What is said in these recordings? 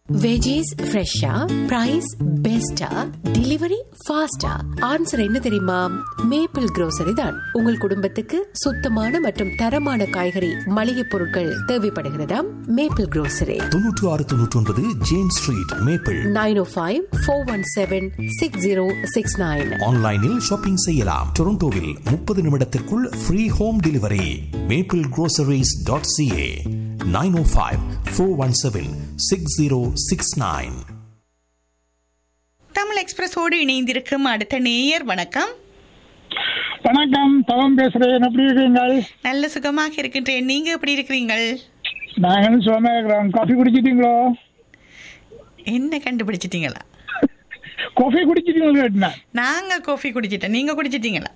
Veggies ஃப்ரெஷ்ஷா price பெஸ்டா delivery ஃபாஸ்டா ஆன்சர் என்ன தெரியுமா மேப்பிள் grocery தான் உங்கள் குடும்பத்துக்கு சுத்தமான மற்றும் தரமான காய்கறி மளிகை பொருட்கள் தேவைப்படுகிறதா மேப்பிள் grocery தொன்னூற்று ஆறு தொன்னூற்றி ஒன்பது James street Maple nine O five four one seven six zero six nine ஆன்லைனில் ஷாப்பிங் செய்யலாம் டொரண்டோவில் முப்பது நிமிடத்திற்குள் free home delivery Maple groceries.ca dot CA nine O five four one seven six zero six nine Tamil எக்ஸ்பிரஸோடு இணைந்திருக்கும் அடுத்த நேயர் வணக்கம் வணக்கம் தவம் பேசுறேன் எப்படி இருக்கீங்க நல்ல சுகமாக இருக்கின்றேன் நீங்க எப்படி இருக்கிறீங்கள் நாங்களும் சுகமா இருக்கிறோம் காஃபி குடிச்சிட்டீங்களோ என்ன கண்டுபிடிச்சிட்டீங்களா காஃபி குடிச்சிட்டீங்களோ கேட்டேன் நாங்க காஃபி குடிச்சிட்டோம் நீங்க குடிச்சிட்டீங்களா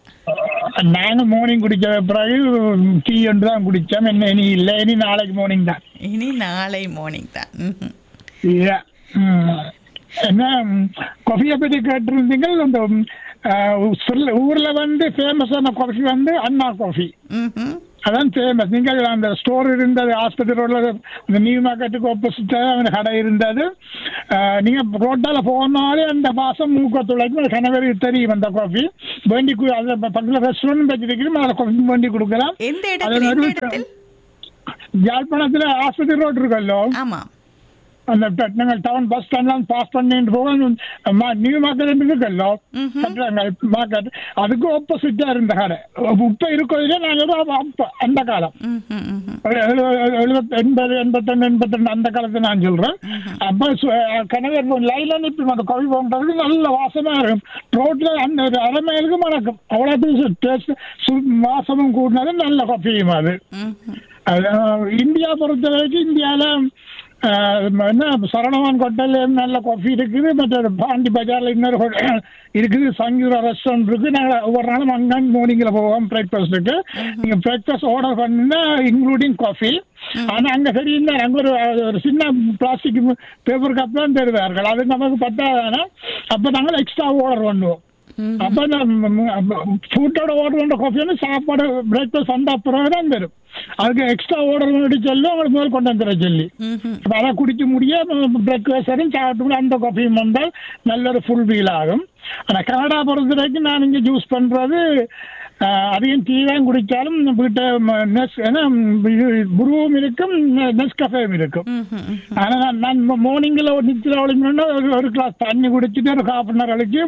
நாங்க மார்னிங் குடிச்ச பிறகு டீ ஒன்று தான் குடிச்சோம் என்ன இனி இல்லை இனி நாளைக்கு மார்னிங் தான் இனி நாளை மார்னிங் தான் ம்ஹும். Yeah. ம். என்ன காஃபியை பற்றி கேட்டிருந்தீங்க அந்த ம், ஆஹ், சொல்ல- ஊர்ல வந்து ஃபேமஸான காஃபி வந்து அண்ணா காஃபி ம்ஹும். அதான் ஃபேமஸ் நீங்கள் அந்த ஸ்டோர் இருந்தது ஆஸ்பத்திரி ரோட்ல இந்த நியூ மார்க்கெட்டுக்கு ஆப்போசிட் அந்த கடை இருந்தது அஹ், நீங்க ரோட்டால போனாலே அந்த வாசம் மூக்க துளைக்கும் கணவருக்கு தெரியும் அந்த காஃபி வேண்டி கு- அது பக்கத்தில் ரெஸ்டாரண்ட் வச்சிருக்கிறோம் அதில் காஃபி வேண்டி கொடுக்கலாம் எந்த அது இடத்தில் எந்த மாதிரி இடத்தில் யாழ்ப்பாணத்துல ஆஸ்பத்திரி ரோட் இருக்கல்லோ ஆமா அந்த ட- நாங்கள் டவுன் பஸ் ஸ்டாண்ட்லாம் பாஸ் பண்ணிட்டு போக ம- நியூ மார்க்கெட் இருக்கல்லோ கட்டுறாங்க மார்க்கெட் அதுக்கு ஆப்போசிட்டா இருந்த கடை இப்ப இருக்கிறதே நாங்கள் அப்ப அந்த காலம் ம்ஹும், ம்ஹும். ஒரு எழுபது- எழுபது- எண்பது எண்பத்தொன்னு எண்பத்திரெண்டு அந்த காலத்தை நான் சொல்றேன் அப்ப சு- கணவர் லைன்ல நிற்பி அந்த கவி போன்றது நல்ல வாசமா இருக்கும் ரோட்ல அந்த ஒரு அரை மைலுக்கு மணக்கும் அவ்வளவு டேஸ்ட் வாசமும் கூடினது நல்ல காஃபியும் அது ம்ஹும். அது, இந்தியா பொறுத்த வரைக்கும் இந்தியால அஹ், என்ன சரணவான் ஹோட்டல்ல நல்ல காஃபி இருக்குது மற்ற பாண்டி பஜார்ல இன்னொரு hotel இருக்குது சங்கீரா ரெஸ்டாரண்ட் இருக்கு நாங்க ஒவ்வொரு நாளும் அங்கே மார்னிங்ல போவோம் பிரேக்ஃபாஸ்ட்டுக்கு நீங்க பிரேக்ஃபாஸ்ட் ஆர்டர் பண்ணுனா இன்க்ளூடிங் காஃபி ஆனா அங்க சரி இந்த அங்க ஒரு ஒரு சின்ன பிளாஸ்டிக் பேப்பர் கப் தான் தருவார்கள் அது நமக்கு பத்தாதானா அப்ப நாங்கள் எக்ஸ்ட்ரா ஆர்டர் பண்ணுவோம் அப்ப ஃபுட்டோட ஆர்டர் பண்ற காஃபி வந்து சாப்பாடு பிரேக்ஃபாஸ்ட் வந்த அப்புறம் தான் தரும் அதுக்கு எக்ஸ்ட்ரா ஆர்டர் பண்ணி சொல்லி உங்களுக்கு முதல் கொண்டு வந்து தர சொல்லி ம்ஹும். அப்ப அதை குடிக்க முடிய பிரேக்ஃபாஸ்டும் சாப்பிட்டு அந்த காஃபியும் வந்தால் நல்ல ஒரு ஃபுல் ஃபீல் ஆகும் ஆனா கனடா பொறுத்த வரைக்கும் நான் இங்க ஜூஸ் பண்றது ஆஹ், அதிகம் டீ தான் குடிச்சாலும் வீட்டை நெஸ் ஏன்னா புருவும் இருக்கும் நெஸ் கஃபேவும் இருக்கும் ம்ஹும், ம்ஹும். ஆனா நான் நான் மார்னிங்ல ஒரு நிச்சயம் ஒழிஞ்சோன்னா ஒரு ஒரு கிளாஸ் தண்ணி குடிச்சிட்டு ஒரு ஹாஃப் அன் ஹவர் கழிச்சு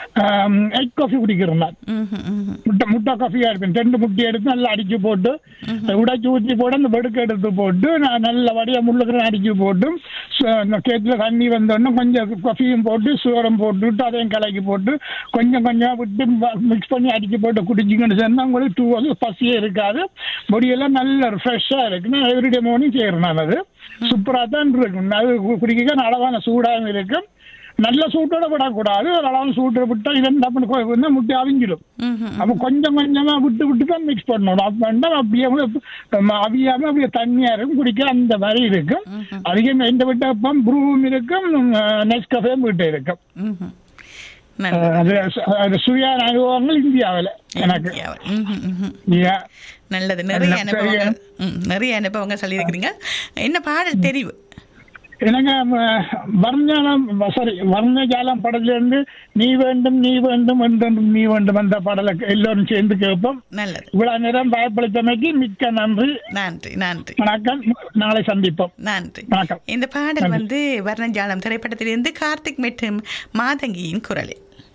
எக் காஃபி குடிக்கிறேன் நான் ம்ஹும், ம்ஹும். முட்டை முட்டை காஃபியா இருப்பேன் ரெண்டு முட்டை எடுத்து நல்லா அடிச்சு போட்டு உடைச்சு ஊற்றி போட்டு அந்த வெடுக்க எடுத்து போட்டு நான் நல்ல வடியா முள்ளுக்கு அடிச்சு போட்டு சு- அந்த கேத்துல தண்ணி வந்தோடனே கொஞ்சம் காஃபியும் போட்டு சூரம் போட்டுட்டு அதையும் கலக்கி போட்டு கொஞ்சம் கொஞ்சம் விட்டு மிக்ஸ் பண்ணி அடிச்சு போட்டு குடிச்சிங்கன்னு சொன்னா உங்களுக்கு டூ வந்து பசியே இருக்காது பொடியெல்லாம் நல்ல ஃப்ரெஷ்ஷா இருக்கு நான் எவ்ரிடே மார்னிங் செய்யறேன் நான் அது சூப்பரா தான் இருக்கும் அது கு- குடிக்க அளவான சூடாகவும் இருக்கும் நல்ல சூட்டோட விடக்கூடாது ஒரு அளவு சூட்டை விட்டா இதன் டப்புன்னு முட்டை அவிஞ்சிடும் ம்ஹும். அப்ப கொஞ்சம் கொஞ்சமா விட்டு விட்டு தான் மிக்ஸ் பண்ணணும் அப்ப வேண்டாம் அப்படியே ம, அவியாம அப்படியே தண்ணியா இருக்கும் குடிக்க அந்த மாதிரி இருக்கும் அதிகம் எந்த விட்ட அப்பம் ப்ரூவும் இருக்கும் நெக்ஸ்ட் கஃபேயும் விட்டு இருக்கும் ம்ஹும். நல்லது. அஹ் அது அது சுயான அனுபவங்கள் இந்தியாவில் எனக்கு இந்தியாவில். ம்ஹும், ம்ஹும். Yeah. நல்லது நிறைய நல்ல அனுபவங்கள் ம், நிறைய அனுபவங்கள் சொல்லியிருக்கிறீங்க என்ன பாடல் தெரிவு எனக்கு அஹ், வர்ணஜாலம் சாரி வர்ணஜாலம் படத்துல இருந்து நீ வேண்டும் நீ வேண்டும் என்றென்றும் நீ வேண்டும் அந்த பாடலை எல்லோரும் சேர்ந்து கேட்போம் நல்லது இவ்வளவு நேரம் பயப்படுத்தமைக்கு மிக்க நன்றி நன்றி நன்றி வணக்கம் நாளை சந்திப்போம் நன்றி வணக்கம். இந்த பாடல் நன்றி. வந்து வர்ணஜாலம் திரைப்படத்திலிருந்து கார்த்திக் மற்றும் மாதங்கியின் குரலில்